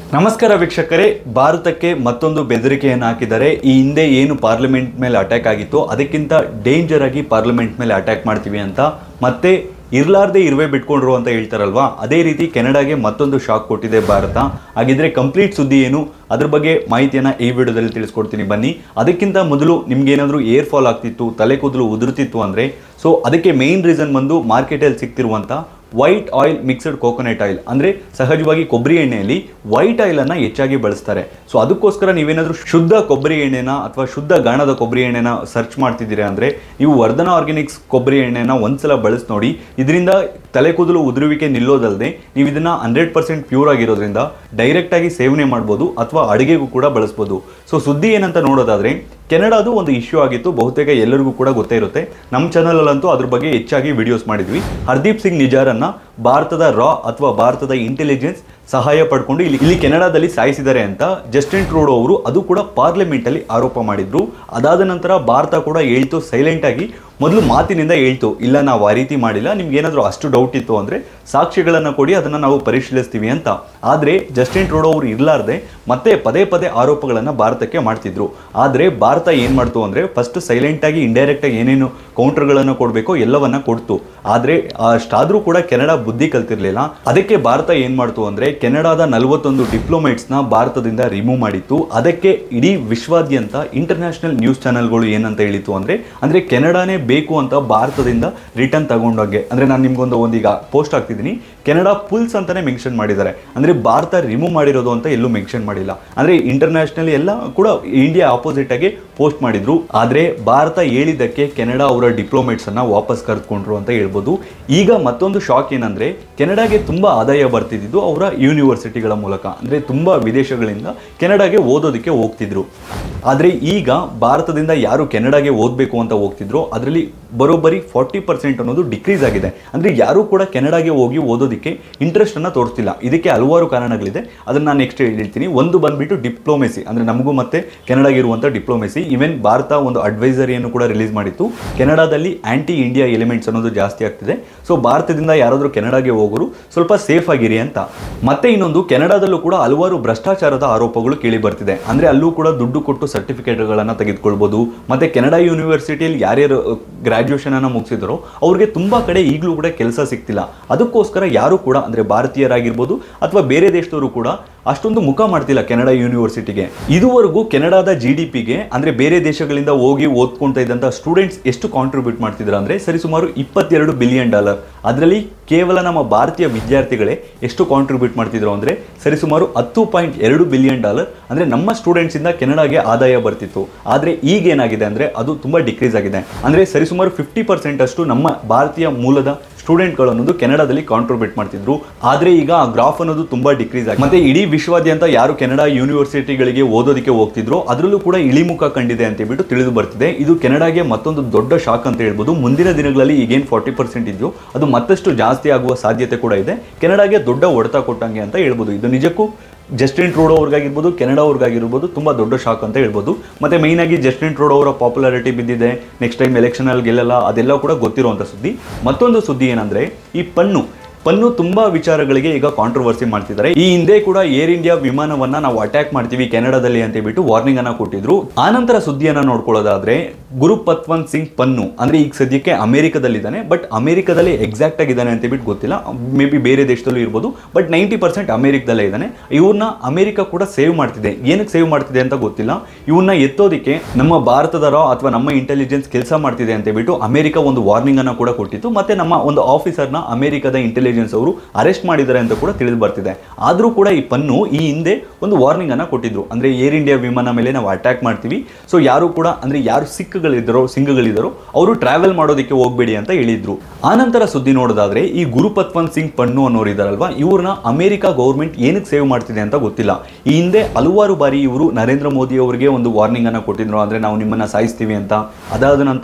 ನಮಸ್ಕಾರ ವೀಕ್ಷಕರೇ ಭಾರತಕ್ಕೆ ಮತ್ತೊಂದು ಬೆದರಿಕೆಯನ್ನು ಹಾಕಿದ್ದಾರೆ ಈ ಹಿಂದೆ ಏನು ಪಾರ್ಲಿಮೆಂಟ್ ಮೇಲೆ ಅಟ್ಯಾಕ್ ಆಗಿತ್ತು ಅದಕ್ಕಿಂತ ಡೇಂಜರ್ ಆಗಿ ಪಾರ್ಲಿಮೆಂಟ್ ಮೇಲೆ ಅಟ್ಯಾಕ್ ಮಾಡ್ತೀವಿ ಅಂತ ಮತ್ತೆ ಇರ್ಲಾರ್ದೆ ಇರುವೆ ಬಿಟ್ಕೊಂಡ್ರು ಅಂತ ಹೇಳ್ತಾರಲ್ವಾ ಅದೇ ರೀತಿ ಕೆನಡಾಗೆ ಮತ್ತೊಂದು ಶಾಕ್ ಕೊಟ್ಟಿದೆ ಭಾರತ ಹಾಗಿದ್ರೆ ಕಂಪ್ಲೀಟ್ ಸುದ್ದಿ ಏನು ಅದ್ರ ಬಗ್ಗೆ ಮಾಹಿತಿಯನ್ನ ಈ ವಿಡಿಯೋದಲ್ಲಿ ತಿಳಿಸ್ಕೊಡ್ತೀನಿ ಬನ್ನಿ ಅದಕ್ಕಿಂತ ಮೊದಲು ನಿಮ್ಗೆ ಏನಾದರೂ ಏರ್ ಫಾಲ್ ಆಗ್ತಿತ್ತು ತಲೆ ಕೂದಲು ಉದುರುತ್ತಿತ್ತು ಅಂದ್ರೆ ಸೊ ಅದಕ್ಕೆ ಮೇನ್ ರೀಸನ್ ಬಂದು ಮಾರ್ಕೆಟಲ್ಲಿ ಸಿಗ್ತಿರುವಂತ white oil mixed coconut oil ಅಂದರೆ ಸಹಜವಾಗಿ ಕೊಬ್ಬರಿ ಎಣ್ಣೆಯಲ್ಲಿ ವೈಟ್ ಆಯಿಲನ್ನು ಹೆಚ್ಚಾಗಿ ಬಳಸ್ತಾರೆ ಸೊ ಅದಕ್ಕೋಸ್ಕರ ನೀವೇನಾದರೂ ಶುದ್ಧ ಕೊಬ್ಬರಿ ಎಣ್ಣೆನ ಅಥವಾ ಶುದ್ಧ ಗಾಣದ ಕೊಬ್ಬರಿ ಎಣ್ಣೆನ ಸರ್ಚ್ ಮಾಡ್ತಿದ್ದೀರಾ ಅಂದರೆ ನೀವು ವರ್ಧನ ಆರ್ಗ್ಯಾನಿಕ್ಸ್ ಕೊಬ್ಬರಿ ಎಣ್ಣೆನ ಒಂದ್ಸಲ ಬಳಸಿ ನೋಡಿ ಇದರಿಂದ ತಲೆ ಕೂದಲು ಉದುರುವಿಕೆ ನಿಲ್ಲೋದಲ್ಲದೆ ನೀವು ಇದನ್ನ ಹಂಡ್ರೆಡ್ ಪರ್ಸೆಂಟ್ ಪ್ಯೂರ್ ಆಗಿರೋದ್ರಿಂದ ಡೈರೆಕ್ಟಾಗಿ ಸೇವನೆ ಮಾಡ್ಬೋದು ಅಥವಾ ಅಡುಗೆಗೂ ಕೂಡ ಬಳಸ್ಬೋದು ಸೊ ಸುದ್ದಿ ಏನಂತ ನೋಡೋದಾದ್ರೆ ಕೆನಡಾದು ಒಂದು ಇಶ್ಯೂ ಆಗಿತ್ತು ಬಹುತೇಕ ಎಲ್ಲರಿಗೂ ಕೂಡ ಗೊತ್ತೇ ಇರುತ್ತೆ ನಮ್ಮ ಚಾನಲಲ್ಲಂತೂ ಅದ್ರ ಬಗ್ಗೆ ಹೆಚ್ಚಾಗಿ ವಿಡಿಯೋಸ್ ಮಾಡಿದ್ವಿ ಹರ್ದೀಪ್ ಸಿಂಗ್ ನಿಜಾರನ್ನ ಭಾರತದ ರಾ ಅಥವಾ ಭಾರತದ ಇಂಟೆಲಿಜೆನ್ಸ್ ಸಹಾಯ ಪಡ್ಕೊಂಡು ಇಲ್ಲಿ ಇಲ್ಲಿ ಕೆನಡಾದಲ್ಲಿ ಸಾಯಿಸಿದ್ದಾರೆ ಅಂತ ಜಸ್ಟಿನ್ ಟ್ರೂಡೋ ಅವರು ಅದು ಕೂಡ ಪಾರ್ಲಿಮೆಂಟ್ ಅಲ್ಲಿ ಆರೋಪ ಮಾಡಿದ್ರು ಅದಾದ ನಂತರ ಭಾರತ ಕೂಡ ಹೇಳ್ತು ಸೈಲೆಂಟ್ ಆಗಿ ಮೊದಲು ಮಾತಿನಿಂದ ಹೇಳ್ತು ಇಲ್ಲ ನಾವು ಆ ರೀತಿ ಮಾಡಿಲ್ಲ ನಿಮ್ಗೆ ಏನಾದರೂ ಅಷ್ಟು ಡೌಟ್ ಇತ್ತು ಅಂದ್ರೆ ಸಾಕ್ಷಿಗಳನ್ನು ಕೊಡಿ ಅದನ್ನ ನಾವು ಪರಿಶೀಲಿಸ್ತೀವಿ ಅಂತ ಆದ್ರೆ ಜಸ್ಟಿನ್ ಟ್ರೂಡೋ ಅವರು ಇರ್ಲಾರ್ದೆ ಮತ್ತೆ ಪದೇ ಪದೇ ಆರೋಪಗಳನ್ನು ಭಾರತಕ್ಕೆ ಮಾಡ್ತಿದ್ರು ಆದ್ರೆ ಭಾರತ ಏನ್ ಮಾಡ್ತು ಅಂದ್ರೆ ಫಸ್ಟ್ ಸೈಲೆಂಟ್ ಆಗಿ ಇಂಡೈರೆಕ್ಟ್ ಆಗಿ ಏನೇನು ಕೌಂಟರ್ಗಳನ್ನು ಕೊಡಬೇಕೋ ಎಲ್ಲವನ್ನ ಕೊಡ್ತು ಆದ್ರೆ ಅಷ್ಟಾದ್ರೂ ಕೂಡ ಕೆನಡಾ ಬುದ್ಧಿ ಕಲ್ತಿರ್ಲಿಲ್ಲ ಅದಕ್ಕೆ ಭಾರತ ಏನ್ ಮಾಡ್ತು ಅಂದ್ರೆ ಕೆನಡಾದ ನಲವತ್ತೊಂದು ಡಿಪ್ಲೊಮೇಟ್ಸ್ ನ ಭಾರತದಿಂದ ರಿಮೂವ್ ಮಾಡಿತ್ತು ಅದಕ್ಕೆ ಇಡೀ ವಿಶ್ವಾದ್ಯಂತ ಇಂಟರ್ನ್ಯಾಷನಲ್ ನ್ಯೂಸ್ ಚಾನೆಲ್ಗಳು ಏನಂತ ಹೇಳಿತು ಅಂದ್ರೆ ಅಂದ್ರೆ ಕೆನಡಾನೇ ಬೇಕು ಅಂತ ಭಾರತದಿಂದ ರಿಟರ್ನ್ ತಗೊಂಡೋಗೆ ಅಂದ್ರೆ ನಾನು ನಿಮ್ಗೊಂದು ಒಂದೀಗ ಪೋಸ್ಟ್ ಆಗ್ತಿದ್ದೀನಿ ಕೆನಡಾ ಪುಲ್ಸ್ ಅಂತಾನೆ ಮೆನ್ಷನ್ ಮಾಡಿದ್ದಾರೆ ಅಂದ್ರೆ ಭಾರತ ರಿಮೂವ್ ಮಾಡಿರೋದು ಅಂತ ಎಲ್ಲೂ ಮೆನ್ಷನ್ ಮಾಡಿಲ್ಲ ಅಂದ್ರೆ ಇಂಟರ್ನ್ಯಾಷನಲ್ ಎಲ್ಲ ಕೂಡ ಇಂಡಿಯಾ ಆಪೋಸಿಟ್ ಆಗಿ ಪೋಸ್ಟ್ ಮಾಡಿದ್ರು ಆದ್ರೆ ಭಾರತ ಹೇಳಿದ್ದಕ್ಕೆ ಕೆನಡಾ ಅವರ ಡಿಪ್ಲೊಮೇಟ್ಸ್ ಅನ್ನ ವಾಪಸ್ ಕರೆದುಕೊಂಡ್ರು ಅಂತ ಹೇಳ್ಬೋದು ಈಗ ಮತ್ತೊಂದು ಶಾಕ್ ಏನಂದ್ರೆ ಕೆನಡಾಗೆ ತುಂಬಾ ಆದಾಯ ಬರ್ತಿದ್ದು ಅವರ ಯೂನಿವರ್ಸಿಟಿಗಳ ಮೂಲಕ ಅಂದ್ರೆ ತುಂಬಾ ವಿದೇಶಗಳಿಂದ ಕೆನಡಾಗೆ ಓದೋದಕ್ಕೆ ಹೋಗ್ತಿದ್ರು ಆದ್ರೆ ಈಗ ಭಾರತದಿಂದ ಯಾರು ಕೆನಡಾಗೆ ಓದಬೇಕು ಅಂತ ಹೋಗ್ತಿದ್ರು ಅದರಲ್ಲಿ ಬರೋಬ್ಬರಿ ಫಾರ್ಟಿ ಪರ್ಸೆಂಟ್ ಅನ್ನೋದು ಡಿಕ್ರೀಸ್ ಆಗಿದೆ ಅಂದ್ರೆ ಯಾರು ಕೂಡ ಕೆನಡಾಗೆ ಹೋಗಿ ಓದೋದಕ್ಕೆ ಇಂಟ್ರೆಸ್ಟ್ ಅನ್ನ ತೋರಿಸ್ತಿಲ್ಲ ಇದಕ್ಕೆ ಹಲವಾರು ಕಾರಣಗಳಿದೆ ಅದನ್ನ ನಾನು ನೆಕ್ಸ್ಟ್ ಹೇಳ್ತೀನಿ ಒಂದು ಬಂದ್ಬಿಟ್ಟು ಡಿಪ್ಲೊಮೆಸಿ ಅಂದ್ರೆ ನಮಗೂ ಮತ್ತೆ ಕೆನಡಾಗೆ ಇರುವಂತ ಡಿಪ್ಲೊಮೆಸಿ ಈವನ್ ಭಾರತ ಒಂದು ಅಡ್ವೈಸರಿಯನ್ನು ಕೂಡ ರಿಲೀಸ್ ಮಾಡಿತ್ತು ಕೆನಡಾದಲ್ಲಿ ಆಂಟಿ ಇಂಡಿಯಾ ಎಲಿಮೆಂಟ್ಸ್ ಅನ್ನೋದು ಜಾಸ್ತಿ ಆಗ್ತಿದೆ ಸೊ ಭಾರತದಿಂದ ಯಾರಾದರೂ ಕೆನಡಾಗೆ ಹೋಗೋರು ಸ್ವಲ್ಪ ಸೇಫ್ ಆಗಿರಿ ಅಂತ ಮತ್ತೆ ಇನ್ನೊಂದು ಕೆನಡಾದಲ್ಲೂ ಕೂಡ ಹಲವಾರು ಭ್ರಷ್ಟಾಚಾರದ ಆರೋಪಗಳು ಕೇಳಿ ಬರ್ತಿದೆ ಅಂದ್ರೆ ಅಲ್ಲೂ ಕೂಡ ದುಡ್ಡು ಕೊಟ್ಟು ಸರ್ಟಿಫಿಕೇಟ್ಗಳನ್ನ ತೆಗೆದುಕೊಳ್ಬೋದು ಮತ್ತೆ ಕೆನಡಾ ಯೂನಿವರ್ಸಿಟಿಯಲ್ಲಿ ಯಾರ್ಯಾರು ಗ್ರಾಜ್ಯುಯೇಷನ್ ಅನ್ನ ಮುಗಿಸಿದ್ರು ಅವ್ರಿಗೆ ತುಂಬಾ ಕಡೆ ಈಗಲೂ ಕೂಡ ಕೆಲಸ ಸಿಗ್ತಿಲ್ಲ ಅದಕ್ಕೋಸ್ಕರ ಯಾರು ಕೂಡ ಅಂದ್ರೆ ಭಾರತೀಯರಾಗಿರ್ಬೋದು ಅಥವಾ ಬೇರೆ ದೇಶದವರು ಕೂಡ ಅಷ್ಟೊಂದು ಮುಖ ಮಾಡ್ತಿಲ್ಲ ಕೆನಡಾ ಯೂನಿವರ್ಸಿಟಿಗೆ ಇದುವರೆಗೂ ಕೆನಡಾದ ಜಿ ಡಿ ಪಿಗೆ ಅಂದ್ರೆ ಬೇರೆ ದೇಶಗಳಿಂದ ಹೋಗಿ ಓದ್ಕೊಂತ ಇದ್ದಂತ ಸ್ಟೂಡೆಂಟ್ಸ್ ಎಷ್ಟು ಕಾಂಟ್ರಿಬ್ಯೂಟ್ ಮಾಡ್ತಿದ್ರು ಅಂದ್ರೆ ಸರಿಸುಮಾರು ಇಪ್ಪತ್ತೆರಡು ಬಿಲಿಯನ್ ಡಾಲರ್ ಅದರಲ್ಲಿ ಕೇವಲ ನಮ್ಮ ಭಾರತೀಯ ವಿದ್ಯಾರ್ಥಿಗಳೇ ಎಷ್ಟು ಕಾಂಟ್ರಿಬ್ಯೂಟ್ ಮಾಡ್ತಿದ್ರು ಅಂದ್ರೆ ಸರಿಸುಮಾರು ಹತ್ತು ಪಾಯಿಂಟ್ ಎರಡು ಬಿಲಿಯನ್ ಡಾಲರ್ ಅಂದ್ರೆ ನಮ್ಮ ಸ್ಟೂಡೆಂಟ್ಸ್ ಇಂದ ಕೆನಡಾಗೆ ಆದಾಯ ಬರ್ತಿತ್ತು ಆದ್ರೆ ಈಗ ಏನಾಗಿದೆ ಅಂದ್ರೆ ಅದು ತುಂಬಾ ಡಿಕ್ರೀಸ್ ಆಗಿದೆ ಅಂದ್ರೆ ಸರಿಸುಮಾರು ಫಿಫ್ಟಿ ಪರ್ಸೆಂಟ್ ಅಷ್ಟು ನಮ್ಮ ಭಾರತೀಯ ಮೂಲದ ಸ್ಟೂಡೆಂಟ್ಗಳು ಅನ್ನೋದು ಕೆನಡಾದಲ್ಲಿ ಕಾಂಟ್ರಿಬ್ಯೂಟ್ ಮಾಡ್ತಿದ್ರು ಆದ್ರೆ ಈಗ ಆ ಗ್ರಾಫ್ ಅನ್ನೋದು ತುಂಬಾ ಡಿಕ್ರೀಸ್ ಆಗಿದೆ ಮತ್ತೆ ಇಡೀ ವಿಶ್ವಾದ್ಯಂತ ಯಾರು ಕೆನಡಾ ಯೂನಿವರ್ಸಿಟಿಗಳಿಗೆ ಓದೋದಕ್ಕೆ ಹೋಗ್ತಿದ್ರು ಅದರಲ್ಲೂ ಕೂಡ ಇಳಿಮುಖ ಕಂಡಿದೆ ಅಂತ ಹೇಳ್ಬಿಟ್ಟು ತಿಳಿದು ಬರ್ತಿದೆ ಇದು ಕೆನಡಾಗೆ ಮತ್ತೊಂದು ದೊಡ್ಡ ಶಾಕ್ ಅಂತ ಹೇಳ್ಬೋದು ಮುಂದಿನ ದಿನಗಳಲ್ಲಿ ಈಗೇನು ಫಾರ್ಟಿ ಪರ್ಸೆಂಟ್ ಇದೆಯೋ ಅದು ಮತ್ತಷ್ಟು ಜಾಸ್ತಿ ಆಗುವ ಸಾಧ್ಯತೆ ಕೂಡ ಇದೆ ಕೆನಡಾಗೆ ದೊಡ್ಡ ಹೊಡೆತ ಕೊಟ್ಟಂಗೆ ಅಂತ ಹೇಳ್ಬೋದು ಇದು ನಿಜಕ್ಕೂ ಜಸ್ಟಿನ್ ಟ್ರೂಡೋ ಅವ್ರಿಗಾಗಿರ್ಬೋದು ಕೆನಡಾ ಅವ್ರಿಗಾಗಿರ್ಬೋದು ತುಂಬ ದೊಡ್ಡ ಶಾಕ್ ಅಂತ ಹೇಳ್ಬೋದು ಮತ್ತೆ ಮೈನ್ ಆಗಿ ಜಸ್ಟಿನ್ ಟ್ರೂಡೋ ಅವರ ಪಾಪ್ಯುಲಾರಿಟಿ ಬಿದ್ದಿದೆ ನೆಕ್ಸ್ಟ್ ಟೈಮ್ ಎಲೆಕ್ಷನ್ ಅಲ್ಲಿ ಗೆಲ್ಲಲ್ಲ ಅದೆಲ್ಲ ಕೂಡ ಗೊತ್ತಿರುವಂಥ ಸುದ್ದಿ ಮತ್ತೊಂದು ಸುದ್ದಿ ಏನಂದ್ರೆ ಈ ಪನ್ನು ಪನ್ನು ತುಂಬಾ ವಿಚಾರಗಳಿಗೆ ಈಗ ಕಾಂಟ್ರವರ್ಸಿ ಮಾಡ್ತಿದ್ದಾರೆ ಈ ಹಿಂದೆ ಕೂಡ ಏರ್ ಇಂಡಿಯಾ ವಿಮಾನವನ್ನ ನಾವು ಅಟ್ಯಾಕ್ ಮಾಡ್ತೀವಿ ಕೆನಡಾದಲ್ಲಿ ಅಂತ ಹೇಳ್ಬಿಟ್ಟು ವಾರ್ನಿಂಗ್ ಅನ್ನ ಕೊಟ್ಟಿದ್ರು ಆನಂತರ ಸುದ್ದಿಯನ್ನ ನೋಡ್ಕೊಳ್ಳೋದಾದ್ರೆ ಗುರು ಪತ್ವಂತ್ ಸಿಂಗ್ ಪನ್ನು ಅಂದ್ರೆ ಈಗ ಸದ್ಯಕ್ಕೆ ಅಮೆರಿಕದಲ್ಲಿದ್ದಾನೆ ಬಟ್ ಅಮೆರಿಕದಲ್ಲಿ ಎಕ್ಸಾಕ್ಟ್ ಆಗಿದ್ದಾನೆ ಅಂತ ಹೇಳ್ಬಿಟ್ಟು ಗೊತ್ತಿಲ್ಲ ಮೇ ಬಿ ಬೇರೆ ದೇಶದಲ್ಲೂ ಇರ್ಬೋದು ಬಟ್ ನೈಂಟಿ ಪರ್ಸೆಂಟ್ ಅಮೆರಿಕದಲ್ಲೇ ಇದ್ದಾನೆ ಇವ್ರನ್ನ ಅಮೆರಿಕ ಕೂಡ ಸೇವ್ ಮಾಡ್ತಿದೆ ಏನಕ್ಕೆ ಸೇವ್ ಮಾಡ್ತಿದೆ ಅಂತ ಗೊತ್ತಿಲ್ಲ ಇವನ್ನ ಎತ್ತೋದಿಕ್ಕೆ ನಮ್ಮ ಭಾರತದ ರಾ ಅಥವಾ ನಮ್ಮ ಇಂಟೆಲಿಜೆನ್ಸ್ ಕೆಲಸ ಮಾಡ್ತಿದೆ ಅಂತ ಹೇಳ್ಬಿಟ್ಟು ಅಮೆರಿಕ ಒಂದು ವಾರ್ನಿಂಗ್ ಅನ್ನ ಕೂಡ ಕೊಟ್ಟಿತ್ತು ಮತ್ತೆ ನಮ್ಮ ಒಂದು ಆಫೀಸರ್ನ ಅಮೆರಿಕದ ಇಂಟೆಲಿಜೆನ್ಸ್ ಅವರು ಅರೆಸ್ಟ್ ಮಾಡಿದ್ದಾರೆ ಅಂತ ಕೂಡ ತಿಳಿದು ಬರ್ತಿದೆ ಆದ್ರೂ ಕೂಡ ಈ ಪನ್ನು ಈ ಹಿಂದೆ ಒಂದು ವಾರ್ನಿಂಗ್ ಅನ್ನ ಕೊಟ್ಟಿದ್ರು ಅಂದ್ರೆ ಏರ್ ಇಂಡಿಯಾ ವಿಮಾನ ಮೇಲೆ ನಾವು ಅಟ್ಯಾಕ್ ಮಾಡ್ತೀವಿ ಸೊ ಯಾರು ಕೂಡ ಅಂದ್ರೆ ಯಾರು ಸಿಖ್ಗಳಿದ್ದಾರೋ ಸಿಂಗ್ಗಳಿದ್ದಾರೋ ಅವರು ಟ್ರಾವೆಲ್ ಮಾಡೋದಕ್ಕೆ ಹೋಗ್ಬೇಡಿ ಅಂತ ಹೇಳಿದ್ರು ಆನಂತರ ಸುದ್ದಿ ನೋಡೋದಾದ್ರೆ ಈ ಗುರುಪತ್ವಂತ್ ಸಿಂಗ್ ಪನ್ನು ಅನ್ನೋರು ಇದಾರಲ್ವಾ ಇವ್ರನ್ನ ಅಮೆರಿಕ ಗೌರ್ಮೆಂಟ್ ಏನಕ್ಕೆ ಸೇವ್ ಮಾಡ್ತಿದೆ ಅಂತ ಗೊತ್ತಿಲ್ಲ ಈ ಹಿಂದೆ ಹಲವಾರು ಬಾರಿ ಇವರು ನರೇಂದ್ರ ಮೋದಿ ಅವರಿಗೆ ಒಂದು ವಾರ್ನಿಂಗ್ ಅನ್ನ ಕೊಟ್ಟಿದ್ರು ಅಂದ್ರೆ ನಾವು ನಿಮ್ಮನ್ನ ಸಾಯಿಸ್ತೀವಿ ಅಂತ ಅದಾದ ನಂತರ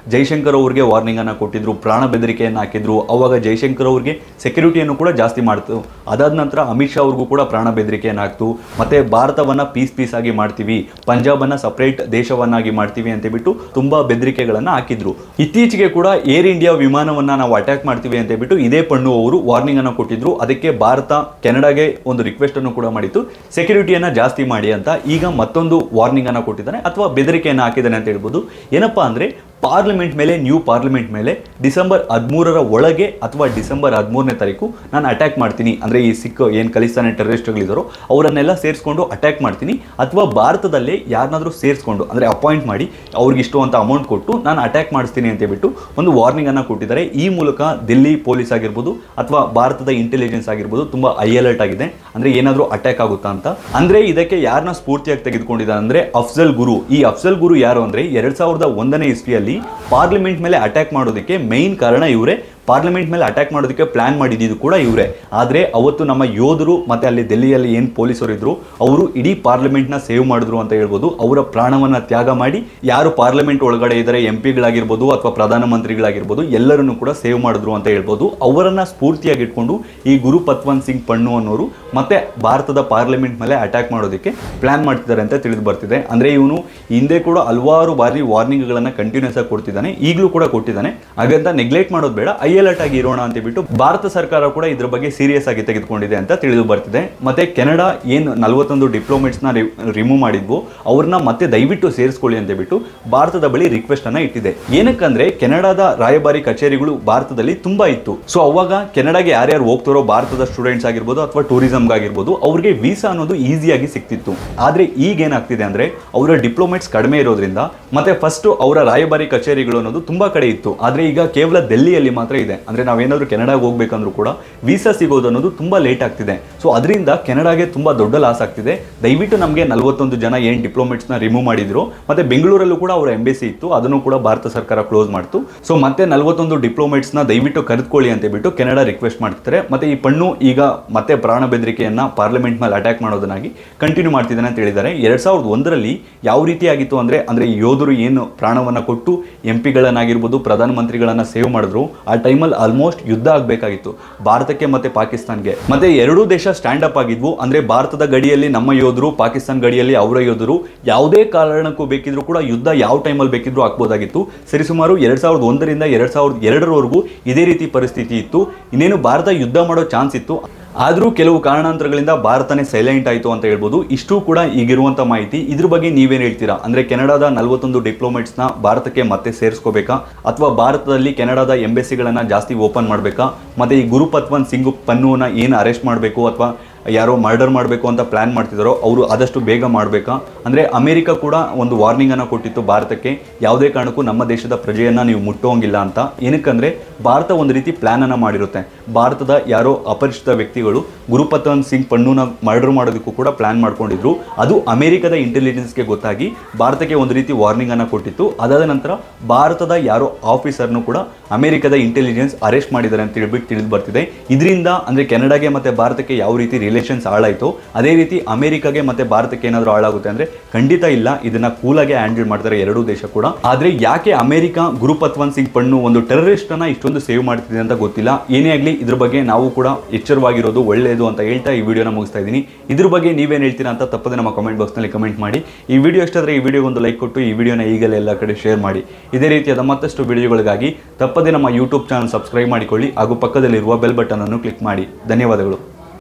ಜೈಶಂಕರ್ ಅವ್ರಿಗೆ ವಾರ್ನಿಂಗ್ ಅನ್ನ ಕೊಟ್ಟಿದ್ರು ಪ್ರಾಣ ಬೆದರಿಕೆಯನ್ನು ಹಾಕಿದ್ರು ಅವಾಗ ಜೈಶಂಕರ್ ಅವ್ರಿಗೆ ಸೆಕ್ಯೂರಿಟಿಯನ್ನು ಕೂಡ ಜಾಸ್ತಿ ಮಾಡ್ತು ಅದಾದ ನಂತರ ಅಮಿತ್ ಶಾ ಅವ್ರಿಗೂ ಕೂಡ ಪ್ರಾಣ ಬೆದರಿಕೆಯನ್ನು ಹಾಕ್ತು ಮತ್ತೆ ಭಾರತವನ್ನ ಪೀಸ್ ಪೀಸ್ ಆಗಿ ಮಾಡ್ತೀವಿ ಪಂಜಾಬನ್ನ ಸಪರೇಟ್ ದೇಶವನ್ನಾಗಿ ಮಾಡ್ತೀವಿ ಅಂತ ಬಿಟ್ಟು ತುಂಬಾ ಬೆದರಿಕೆಗಳನ್ನ ಹಾಕಿದ್ರು ಇತ್ತೀಚೆಗೆ ಕೂಡ ಏರ್ ಇಂಡಿಯಾ ವಿಮಾನವನ್ನ ನಾವು ಅಟ್ಯಾಕ್ ಮಾಡ್ತೀವಿ ಅಂತ ಬಿಟ್ಟು ಇದೇ ಪಣ್ಣು ಅವರು ವಾರ್ನಿಂಗ್ ಅನ್ನು ಕೊಟ್ಟಿದ್ರು ಅದಕ್ಕೆ ಭಾರತ ಕೆನಡಾಗೆ ಒಂದು ರಿಕ್ವೆಸ್ಟ್ ಅನ್ನು ಕೂಡ ಮಾಡಿತ್ತು ಸೆಕ್ಯೂರಿಟಿಯನ್ನ ಜಾಸ್ತಿ ಮಾಡಿ ಅಂತ ಈಗ ಮತ್ತೊಂದು ವಾರ್ನಿಂಗ್ ಅನ್ನ ಕೊಟ್ಟಿದ್ದಾನೆ ಅಥವಾ ಬೆದರಿಕೆಯನ್ನು ಹಾಕಿದ್ದಾನೆ ಅಂತ ಹೇಳ್ಬೋದು ಏನಪ್ಪಾ ಅಂದ್ರೆ ಪಾರ್ಲಿಮೆಂಟ್ ಮೇಲೆ ನ್ಯೂ ಪಾರ್ಲಿಮೆಂಟ್ ಮೇಲೆ ಡಿಸೆಂಬರ್ ಹದಿಮೂರರ ಒಳಗೆ ಅಥವಾ ಡಿಸೆಂಬರ್ ಹದಿಮೂರನೇ ತಾರೀಕು ನಾನು ಅಟ್ಯಾಕ್ ಮಾಡ್ತೀನಿ ಅಂದರೆ ಈ ಸಿಖ್ ಏನು ಖಲಿಸ್ತಾನ ಟೆರರಿಸ್ಟ್ಗಳಿದ್ದಾರೋ ಅವರನ್ನೆಲ್ಲ ಸೇರಿಸ್ಕೊಂಡು ಅಟ್ಯಾಕ್ ಮಾಡ್ತೀನಿ ಅಥವಾ ಭಾರತದಲ್ಲೇ ಯಾರನ್ನಾದರೂ ಸೇರಿಸ್ಕೊಂಡು ಅಂದರೆ ಅಪಾಯಿಂಟ್ ಮಾಡಿ ಅವ್ರಿಗೆ ಇಷ್ಟು ಅಂತ ಅಮೌಂಟ್ ಕೊಟ್ಟು ನಾನು ಅಟ್ಯಾಕ್ ಮಾಡಿಸ್ತೀನಿ ಅಂತ ಹೇಳ್ಬಿಟ್ಟು ಒಂದು ವಾರ್ನಿಂಗ್ ಅನ್ನು ಕೊಟ್ಟಿದ್ದಾರೆ ಈ ಮೂಲಕ ದಿಲ್ಲಿ ಪೊಲೀಸ್ ಆಗಿರ್ಬೋದು ಅಥವಾ ಭಾರತದ ಇಂಟೆಲಿಜೆನ್ಸ್ ಆಗಿರ್ಬೋದು ತುಂಬ ಐ ಅಲರ್ಟ್ ಆಗಿದೆ ಅಂದರೆ ಏನಾದರೂ ಅಟ್ಯಾಕ್ ಆಗುತ್ತಾ ಅಂತ ಅಂದರೆ ಇದಕ್ಕೆ ಯಾರನ್ನ ಸ್ಫೂರ್ತಿಯಾಗಿ ತೆಗೆದುಕೊಂಡಿದ್ದಾರೆ ಅಂದರೆ ಅಫ್ಜಲ್ ಗುರು ಈ ಅಫ್ಜಲ್ ಗುರು ಯಾರು ಅಂದರೆ ಎರಡು ಸಾವಿರದ ಒಂದನೇ ಇಸ್ವಿಯಲ್ಲಿ ಪಾರ್ಲಿಮೆಂಟ್ ಮೇಲೆ ಅಟ್ಯಾಕ್ ಮಾಡೋದಕ್ಕೆ ಮೈನ್ ಕಾರಣ ಇವರೇ ಪಾರ್ಲಿಮೆಂಟ್ ಮೇಲೆ ಅಟ್ಯಾಕ್ ಮಾಡೋದಕ್ಕೆ ಪ್ಲಾನ್ ಮಾಡಿದ್ದು ಕೂಡ ಇವರೇ ಆದರೆ ಅವತ್ತು ನಮ್ಮ ಯೋಧರು ಮತ್ತೆ ಅಲ್ಲಿ ದೆಹಲಿಯಲ್ಲಿ ಏನು ಪೊಲೀಸರು ಇದ್ರು ಅವರು ಇಡೀ ಪಾರ್ಲಿಮೆಂಟ್ನ ಸೇವ್ ಮಾಡಿದ್ರು ಅಂತ ಹೇಳ್ಬೋದು ಅವರ ಪ್ರಾಣವನ್ನ ತ್ಯಾಗ ಮಾಡಿ ಯಾರು ಪಾರ್ಲಿಮೆಂಟ್ ಒಳಗಡೆ ಇದ್ದಾರೆ ಎಂ ಪಿಗಳಾಗಿರ್ಬೋದು ಅಥವಾ ಪ್ರಧಾನಮಂತ್ರಿಗಳಾಗಿರ್ಬೋದು ಎಲ್ಲರನ್ನು ಕೂಡ ಸೇವ್ ಮಾಡಿದ್ರು ಅಂತ ಹೇಳ್ಬೋದು ಅವರನ್ನ ಸ್ಫೂರ್ತಿಯಾಗಿ ಇಟ್ಕೊಂಡು ಈ ಗುರು ಪತ್ವಂತ್ ಸಿಂಗ್ ಪಣ್ಣು ಅನ್ನೋರು ಮತ್ತೆ ಭಾರತದ ಪಾರ್ಲಿಮೆಂಟ್ ಮೇಲೆ ಅಟ್ಯಾಕ್ ಮಾಡೋದಕ್ಕೆ ಪ್ಲಾನ್ ಮಾಡ್ತಿದ್ದಾರೆ ಅಂತ ತಿಳಿದು ಬರ್ತಿದೆ ಅಂದ್ರೆ ಇವನು ಹಿಂದೆ ಕೂಡ ಹಲವಾರು ಬಾರಿ ವಾರ್ನಿಂಗ್ಗಳನ್ನ ಕಂಟಿನ್ಯೂಸ್ ಆಗಿ ಕೊಡ್ತಿದ್ದಾನೆ ಈಗಲೂ ಕೂಡ ಕೊಟ್ಟಿದ್ದಾನೆ ಹಾಗಂತ ನೆಗ್ಲೆಕ್ಟ್ ಮಾಡೋದು ಬೇಡ ಐ ಅಲರ್ಟ್ ಆಗಿ ಇರೋಣ ಅಂತ ಬಿಟ್ಟು ಭಾರತ ಸರ್ಕಾರ ಕೂಡ ಇದ್ರ ಬಗ್ಗೆ ಸೀರಿಯಸ್ ಆಗಿ ತೆಗೆದುಕೊಂಡಿದೆ ಅಂತ ತಿಳಿದು ಬರ್ತಿದೆ ಮತ್ತೆ ಕೆನಡಾ ಏನು ನಲವತ್ತೊಂದು ಡಿಪ್ಲೊಮೇಟ್ಸ್ನ ರಿಮೂವ್ ಮಾಡಿದ್ವು ಅವ್ರನ್ನ ಮತ್ತೆ ದಯವಿಟ್ಟು ಸೇರಿಸ್ಕೊಳ್ಳಿ ಅಂತ ಬಿಟ್ಟು ಭಾರತದ ಬಳಿ ರಿಕ್ವೆಸ್ಟ್ ಅನ್ನ ಇಟ್ಟಿದೆ ಏನಕ್ಕಂದ್ರೆ ಕೆನಡಾದ ರಾಯಭಾರಿ ಕಚೇರಿಗಳು ಭಾರತದಲ್ಲಿ ತುಂಬಾ ಇತ್ತು ಸೊ ಅವಾಗ ಕೆನಡಾಗೆ ಯಾರ್ಯಾರು ಹೋಗ್ತಾರೋ ಭಾರತದ ಸ್ಟೂಡೆಂಟ್ಸ್ ಆಗಿರ್ಬೋದು ಅಥವಾ ಟೂರಿಸಂಗಾಗಿರ್ಬೋದು ಅವ್ರಿಗೆ ವೀಸಾ ಅನ್ನೋದು ಈಸಿಯಾಗಿ ಸಿಕ್ತಿತ್ತು ಆದ್ರೆ ಈಗ ಏನಾಗ್ತಿದೆ ಅಂದ್ರೆ ಅವರ ಡಿಪ್ಲೊಮೇಟ್ಸ್ ಕಡಿಮೆ ಇರೋದ್ರಿಂದ ಮತ್ತೆ ಫಸ್ಟ್ ಅವರ ರಾಯಭಾರಿ ಕಚೇರಿಗಳು ಅನ್ನೋದು ತುಂಬಾ ಕಡೆ ಇತ್ತು ಆದ್ರೆ ಈಗ ಕೇವಲ ಡೆಲ್ಲಿಯಲ್ಲಿ ಮಾತ್ರ ಇದೆ ಅಂದ್ರೆ ನಾವೇನಾದ್ರೂ ಕೆನಡಾಗೆ ಹೋಗ್ಬೇಕಂದ್ರೂ ಕೂಡ ವೀಸಾ ಸಿಗೋದು ಅನ್ನೋದು ತುಂಬಾ ಲೇಟ್ ಆಗ್ತಿದೆ ಸೊ ಅದರಿಂದ ಕೆನಡಾಗೆ ತುಂಬಾ ದೊಡ್ಡ ಲಾಸ್ ಆಗ್ತಿದೆ ದಯವಿಟ್ಟು ನಮಗೆ ನಲವತ್ತೊಂದು ಜನ ಏನು ಡಿಪ್ಲೊಮೇಟ್ಸ್ನ ರಿಮೂವ್ ಮಾಡಿದ್ರು ಮತ್ತೆ ಬೆಂಗಳೂರಲ್ಲೂ ಕೂಡ ಅವರ ಎಂಬೆಸಿ ಇತ್ತು ಅದನ್ನು ಕೂಡ ಭಾರತ ಸರ್ಕಾರ ಕ್ಲೋಸ್ ಮಾಡ್ತು ಸೊ ಮತ್ತೆ ನಲವತ್ತೊಂದು ಡಿಪ್ಲೊಮೇಟ್ಸ್ನ ದಯವಿಟ್ಟು ಕರೆದುಕೊಳ್ಳಿ ಅಂತ ಬಿಟ್ಟು ಕೆನಡಾ ರಿಕ್ವೆಸ್ಟ್ ಮಾಡ್ತಿದ್ದಾರೆ ಮತ್ತೆ ಈ ಪಣ್ಣು ಈಗ ಮತ್ತೆ ಪ್ರಾಣ ಬೆದರಿಕೆಯನ್ನ ಪಾರ್ಲಿಮೆಂಟ್ ಮೇಲೆ ಅಟ್ಯಾಕ್ ಮಾಡೋದನ್ನಾಗಿ ಕಂಟಿನ್ಯೂ ಮಾಡ್ತಿದ್ದಾನೆ ಅಂತ ಹೇಳಿದ್ದಾರೆ ಎರಡ್ ಸಾವಿರದ ಒಂದರಲ್ಲಿ ಯಾವ ರೀತಿ ಆಗಿತ್ತು ಅಂದ್ರೆ ಅಂದ್ರೆ ಈ ಯೋಧರು ಏನು ಪ್ರಾಣವನ್ನ ಕೊಟ್ಟು ಎಂ ಪಿಗಳನ್ನಾಗಿರ್ಬೋದು ಪ್ರಧಾನಮಂತ್ರಿಗಳನ್ನ ಸೇವ್ ಮಾಡಿದ್ರು ಆ ಟೈಮಲ್ಲಿ ಆಲ್ಮೋಸ್ಟ್ ಯುದ್ಧ ಆಗಬೇಕಾಗಿತ್ತು ಭಾರತಕ್ಕೆ ಮತ್ತೆ ಪಾಕಿಸ್ತಾನ್ಗೆ ಮತ್ತೆ ಎರಡೂ ದೇಶ ಸ್ಟ್ಯಾಂಡ್ ಅಪ್ ಆಗಿದ್ವು ಅಂದ್ರೆ ಭಾರತದ ಗಡಿಯಲ್ಲಿ ನಮ್ಮ ಯೋಧರು ಪಾಕಿಸ್ತಾನ ಗಡಿಯಲ್ಲಿ ಅವರ ಯೋಧರು ಯಾವುದೇ ಕಾರಣಕ್ಕೂ ಬೇಕಿದ್ರು ಕೂಡ ಯುದ್ಧ ಯಾವ ಟೈಮಲ್ಲಿ ಬೇಕಿದ್ರು ಹಾಕ್ಬೋದಾಗಿತ್ತು ಸರಿಸುಮಾರು ಎರಡ್ ಸಾವಿರದ ಒಂದರಿಂದ ಎರಡ್ ಸಾವಿರದ ಎರಡರವರೆಗೂ ಇದೇ ರೀತಿ ಪರಿಸ್ಥಿತಿ ಇತ್ತು ಇನ್ನೇನು ಭಾರತ ಯುದ್ಧ ಮಾಡೋ ಚಾನ್ಸ್ ಇತ್ತು ಆದರೂ ಕೆಲವು ಕಾರಣಾಂತರಗಳಿಂದ ಭಾರತನೇ ಸೈಲೆಂಟ್ ಆಯಿತು ಅಂತ ಹೇಳ್ಬೋದು ಇಷ್ಟು ಕೂಡ ಈಗಿರುವಂಥ ಮಾಹಿತಿ ಇದ್ರ ಬಗ್ಗೆ ನೀವೇನು ಹೇಳ್ತೀರಾ ಅಂದರೆ ಕೆನಡಾದ ನಲವತ್ತೊಂದು ಡಿಪ್ಲೊಮೇಟ್ಸ್ನ ಭಾರತಕ್ಕೆ ಮತ್ತೆ ಸೇರಿಸ್ಕೋಬೇಕಾ ಅಥವಾ ಭಾರತದಲ್ಲಿ ಕೆನಡಾದ ಎಂಬೆಸಿಗಳನ್ನು ಜಾಸ್ತಿ ಓಪನ್ ಮಾಡಬೇಕಾ ಮತ್ತು ಈ ಗುರುಪತ್ವಂತ್ ಸಿಂಗ್ ಪನ್ನುವನ್ನ ಏನು ಅರೆಸ್ಟ್ ಮಾಡಬೇಕು ಅಥವಾ ಯಾರೋ ಮರ್ಡರ್ ಮಾಡಬೇಕು ಅಂತ ಪ್ಲಾನ್ ಮಾಡ್ತಿದ್ದಾರೋ ಅವರು ಆದಷ್ಟು ಬೇಗ ಮಾಡಬೇಕಾ ಅಂದರೆ ಅಮೆರಿಕ ಕೂಡ ಒಂದು ವಾರ್ನಿಂಗ್ ಅನ್ನು ಕೊಟ್ಟಿತ್ತು ಭಾರತಕ್ಕೆ ಯಾವುದೇ ಕಾರಣಕ್ಕೂ ನಮ್ಮ ದೇಶದ ಪ್ರಜೆಯನ್ನ ನೀವು ಮುಟ್ಟೋಂಗಿಲ್ಲ ಅಂತ ಏನಕ್ಕಂದ್ರೆ ಭಾರತ ಒಂದು ರೀತಿ ಪ್ಲಾನ್ ಅನ್ನ ಮಾಡಿರುತ್ತೆ ಭಾರತದ ಯಾರೋ ಅಪರಿಚಿತ ವ್ಯಕ್ತಿಗಳು ಗುರುಪತ್ವಂತ್ ಸಿಂಗ್ ಪಣ್ಣುನ ಮರ್ಡರ್ ಮಾಡೋದಕ್ಕೂ ಕೂಡ ಪ್ಲಾನ್ ಮಾಡ್ಕೊಂಡಿದ್ರು ಅದು ಅಮೆರಿಕದ ಇಂಟೆಲಿಜೆನ್ಸ್ಗೆ ಗೊತ್ತಾಗಿ ಭಾರತಕ್ಕೆ ಒಂದು ರೀತಿ ವಾರ್ನಿಂಗ್ ಅನ್ನ ಕೊಟ್ಟಿತ್ತು ಅದಾದ ನಂತರ ಭಾರತದ ಯಾರೋ ಆಫೀಸರ್ನು ಕೂಡ ಅಮೆರಿಕದ ಇಂಟೆಲಿಜೆನ್ಸ್ ಅರೆಸ್ಟ್ ಮಾಡಿದ್ದಾರೆ ಅಂತ ಹೇಳ್ಬಿಟ್ಟು ತಿಳಿದು ಬರ್ತಿದೆ ಇದರಿಂದ ಅಂದ್ರೆ ಕೆನಡಾಗೆ ಮತ್ತೆ ಭಾರತಕ್ಕೆ ಯಾವ ರೀತಿ ರಿಲೇಷನ್ಸ್ ಹಾಳಾಯಿತು ಅದೇ ರೀತಿ ಅಮೆರಿಕಾಗೆ ಮತ್ತೆ ಭಾರತಕ್ಕೆ ಏನಾದರೂ ಹಾಳಾಗುತ್ತೆ ಅಂದ್ರೆ ಖಂಡಿತ ಇಲ್ಲ ಇದನ್ನ ಕೂಲಾಗೆ ಹ್ಯಾಂಡಲ್ ಮಾಡ್ತಾರೆ ಎರಡೂ ದೇಶ ಕೂಡ ಆದ್ರೆ ಯಾಕೆ ಅಮೆರಿಕ ಗುರುಪತ್ವಂತ್ ಸಿಂಗ್ ಪಣ್ಣು ಒಂದು ಟೆರರಿಸ್ಟ್ ಅನ್ನ ಇಷ್ಟೊಂದು ಸೇವ್ ಮಾಡ್ತಿದೆ ಅಂತ ಗೊತ್ತಿಲ್ಲ ಏನೇ ಆಗಲಿ ಇದ್ರ ಬಗ್ಗೆ ನಾವು ಕೂಡ ಎಚ್ಚರವಾಗಿರೋದು ಒಳ್ಳೆಯದು ಅಂತ ಹೇಳ್ತಾ ಈ ವಿಡಿಯೋನ ಮುಗಿಸ್ತಾ ಇದ್ದೀನಿ ಇದ್ರ ಬಗ್ಗೆ ನೀವೇನು ಹೇಳ್ತೀರಾ ಅಂತ ತಪ್ಪದೆ ನಮ್ಮ ಕಮೆಂಟ್ ಬಾಕ್ಸ್ನಲ್ಲಿ ಕಮೆಂಟ್ ಮಾಡಿ ಈ ವಿಡಿಯೋ ಇಷ್ಟಾದ್ರೆ ಈ ವಿಡಿಯೋ ಒಂದು ಲೈಕ್ ಕೊಟ್ಟು ಈ ವಿಡಿಯೋನ ಈಗಲೇ ಎಲ್ಲ ಕಡೆ ಶೇರ್ ಮಾಡಿ ಇದೇ ರೀತಿಯಾದ ಮತ್ತಷ್ಟು ವಿಡಿಯೋಗಳಿಗಾಗಿ ತಪ್ಪದೆ ನಮ್ಮ ಯೂಟ್ಯೂಬ್ ಚಾನಲ್ ಸಬ್ಸ್ಕ್ರೈಬ್ ಮಾಡಿಕೊಳ್ಳಿ ಹಾಗೂ ಪಕ್ಕದಲ್ಲಿರುವ ಬೆಲ್ ಬಟನ್ ಅನ್ನು ಕ್ಲಿಕ್ ಮಾಡಿ ಧನ್ಯವಾದಗಳು